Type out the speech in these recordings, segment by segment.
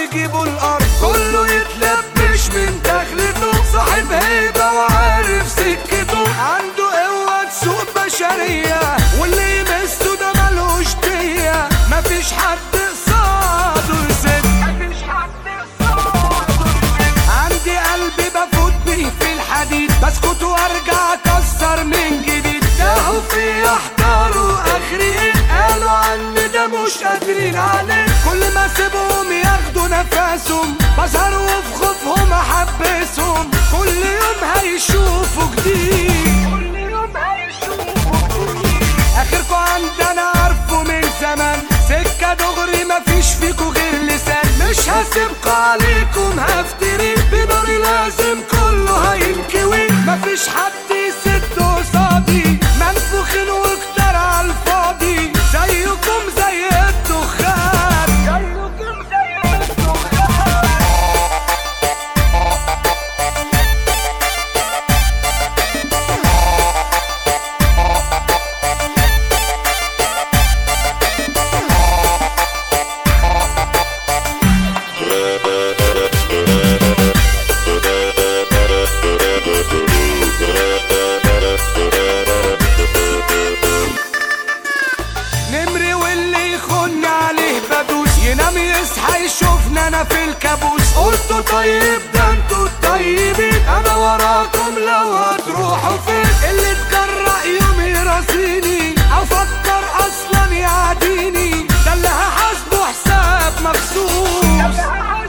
يجيبوا الارض كله يتلبش من دخلته صاحب هيبة وعارف سكته عنده قوة سوق بشرية واللي يمسه ده ملوش دية مفيش حد قصاده يسد مفيش حد قصاده عندي قلبي بفوت بيه في الحديد بسكت وارجع اكسر من جديد تاهوا في احضروا اخري ايه قالوا عني ده مش قادرين عليه كل ما اسيبهم ياخدوا نفسهم بظهر وفي خوفهم احبسهم كل يوم هيشوفوا جديد كل يوم هيشوفوا جديد اخركوا عندنا عارفه من زمان سكة دغري مفيش فيكوا غير لسان مش هسيبكوا عليكم هفتري بناري لازم كله هينكوي مفيش حد يسد قصادي منفوخين وكتر على الفاضي زيكم زي الدخان زيكم زي الدخان نمري واللي يخن عليه بدوس ينام يصحى يشوفنا انا في الكابوس قلتوا طيب ده انتوا الطيبين انا وراكم لو هتروحوا فين اللي اتجرأ يوم يراسيني افكر اصلا يعاديني ده اللي هحاسبه حساب مخصوص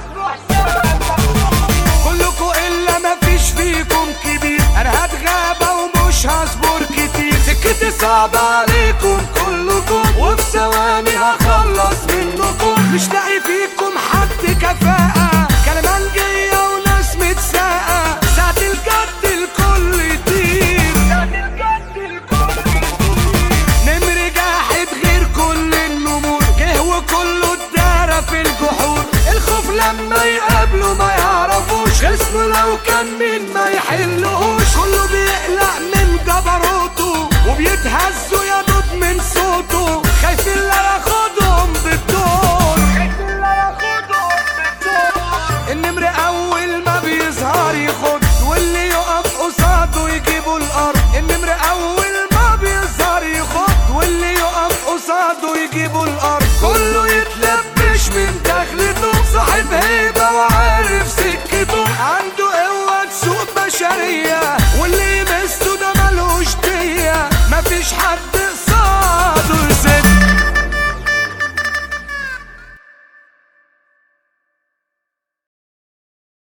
كلكوا الا مفيش فيكم كبير انا هتغابى ومش هصبر كتير سكتي صعبة عليكم كلكم وفي ثواني هخلص منكم مش لاقي فيكم حد كفاءة كلمانجية وناس متساقة ساعة الجد الكل يطير ساعة الجد الكل نمر جاحد غير كل النمور جه وكله اتدارى في الجحور الخوف لما يقابله ما يعرفوش خصمه لو كان مين ما يحلهوش كله بيقلق من جبروته وبيتهزوا